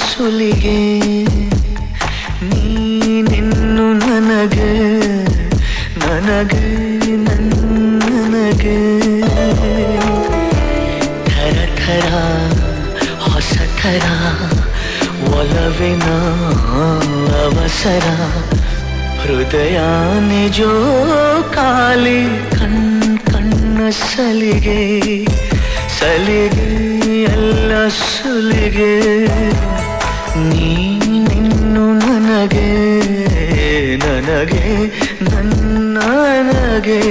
ಸುಲಿಗೆ ನೀನೆನ್ನು ನನಗೆ ನನಗೆ ನನಗೆ ಥರ ಥರ ಹೊಸ ಥರ ಒಲವಿನ ಅವಸರ ಹೃದಯ ನಿಜೋ ಕಾಲಿ ಕಣ್ ಕಣ್ಣ ಸಲಿಗೆ ಸಲಿಗೆ ಎಲ್ಲ ಸುಲಿಗೆ ನೀನಿನ್ನು ನನಗೆ ನನಗೆ ನನ್ನನಗೆ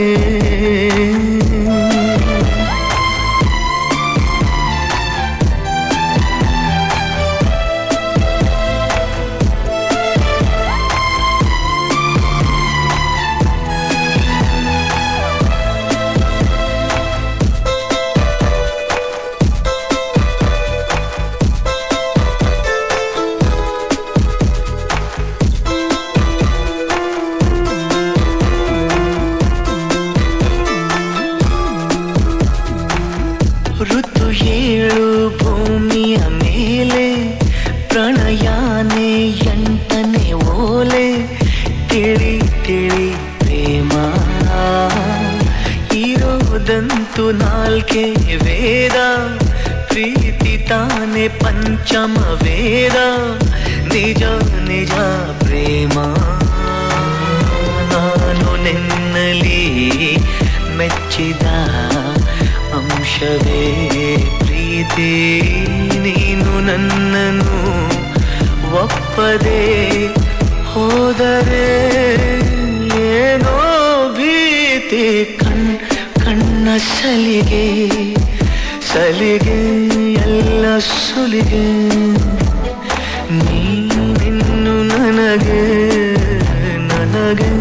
ಋತು ಏಳು ಭೂಮಿಯ ಮೇಲೆ ಪ್ರಣಯಾನೆ ಎಂಟನೆ ಓಲೆ ತಿಳಿ ತಿಳಿ ಪ್ರೇಮ ಇರೋದಂತೂ ನಾಲ್ಕೆ ವೇದ ಪ್ರೀತಿ ತಾನೆ ಪಂಚಮ ವೇದ ನಿಜ ನಿಜ ಪ್ರೇಮ ನಾನು ನಿನ್ನಲಿ ಮೆಚ್ಚಿದ ಅಂಶವೇ ಪ್ರೀತಿ ನೀನು ನನ್ನನ್ನು ಒಪ್ಪದೆ ಹೋದರೆ ಏನೋ ಭೀತಿ ಕಣ್ ಕಣ್ಣ ಸಲಿಗೆ ಸಲಿಗೆ ಎಲ್ಲ ಸುಲಿಗೆ ನೀನಿನ್ನು ನನಗೆ ನನಗೆ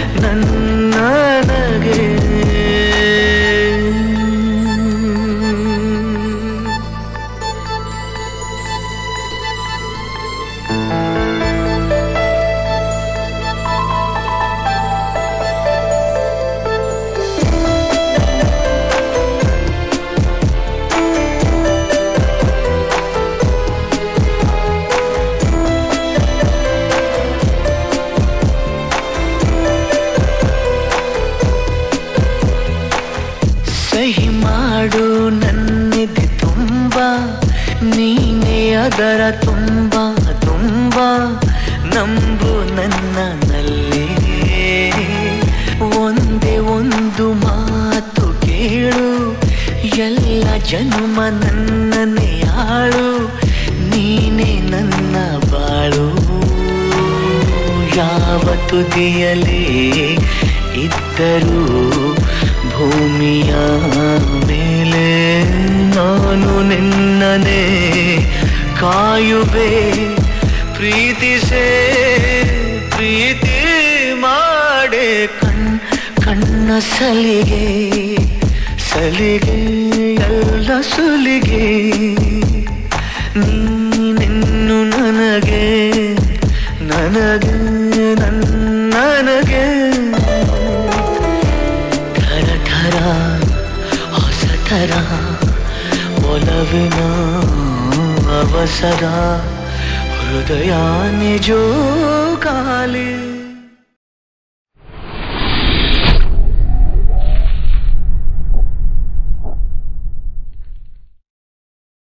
ನನ್ನನಗೆ ಸಹಿ ಮಾಡು ನನ್ನಿದೆ ತುಂಬ ನೀನೇ ಅದರ ತುಂಬ ತುಂಬ ನಂಬು ನನ್ನಲ್ಲಿ ಒಂದೇ ಒಂದು ಮಾತು ಕೇಳು ಎಲ್ಲ ಜನ್ಮ ನನ್ನನ್ನೇ ಆಳು ನೀನೇ ನನ್ನ ಬಾಳು ಯಾವ ತುದಿಯಲಿ ಇದ್ದರೂ ಭೂಮಿಯ ಮೇಲೆ ನಾನು ನಿನ್ನನೆ ಕಾಯುವೆ ಪ್ರೀತಿಸೇ ಪ್ರೀತಿ ಮಾಡೆ ಕಣ್ ಕಣ್ಣ ಸಲಿಗೆ ಸಲಿಗೆ ಎಲ್ಲ ಸುಲಿಗೆ ನೀನಿನ್ನು ನನಗೆ ನನಗೆ ನನ್ನನಗೆ ಥರ ಥರ ಹೊಸ ಥರ ಒಲವಿನ ಅವಸರ ಹೃದಯ ನಿಜೋ ಕಾಲಿ